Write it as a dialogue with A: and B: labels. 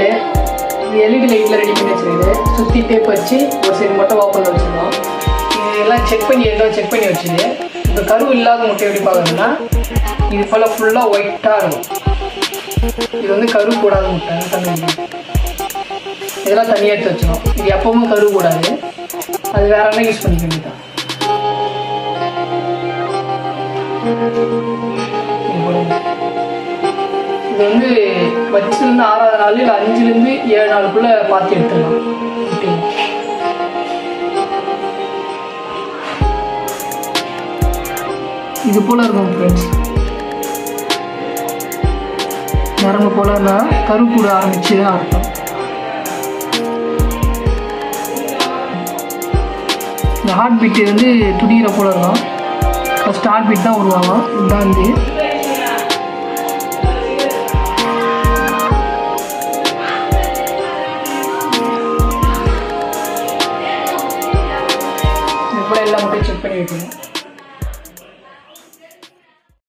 A: Light இது LED லைட்டில் ready பண்ணி வச்சிருக்குது சுற்றி டேப் வச்சு ஒரு சைடு மட்டும் ஓப்பனில் வச்சுருக்கோம் இது எல்லாம் செக் பண்ணி எல்லாம் செக் பண்ணி வச்சுது இப்போ கரு இல்லாத முட்டை எப்படி பார்க்கணும்னா இது போல் ஃபுல்லாக ஒயிட்டாக இருக்கும் இது வந்து கரு கூடாத முட்டை கண்ணு இதெல்லாம் தனியாக எடுத்து வச்சிடும் இது எப்பவுமே கரு கூடாது அது வேற என்ன யூஸ் பண்ணிக்க வேண்டியதான் இது பாருங்க. இது வந்து வச்சிருந்து ஆறாவது நாள் இல்லை அஞ்சுலேருந்து ஏழு நாளுக்குள்ள பார்த்து எடுத்துடலாம் முட்டையை. இது போல இருக்கும் ஃப்ரெண்ட்ஸ் நரம்பு போலன்னா கரு கூட ஆரம்பிச்சு தான் அர்த்தம் இந்த ஹார்ட் பீட் வந்து துடிக்கிற போல இருக்கும் ஃபஸ்ட் ஹார்ட் பீட் தான் உருவாகும் இதுதான் வந்து இது கூட எல்லா மட்டும் செக் பண்ணி வைக்கணும்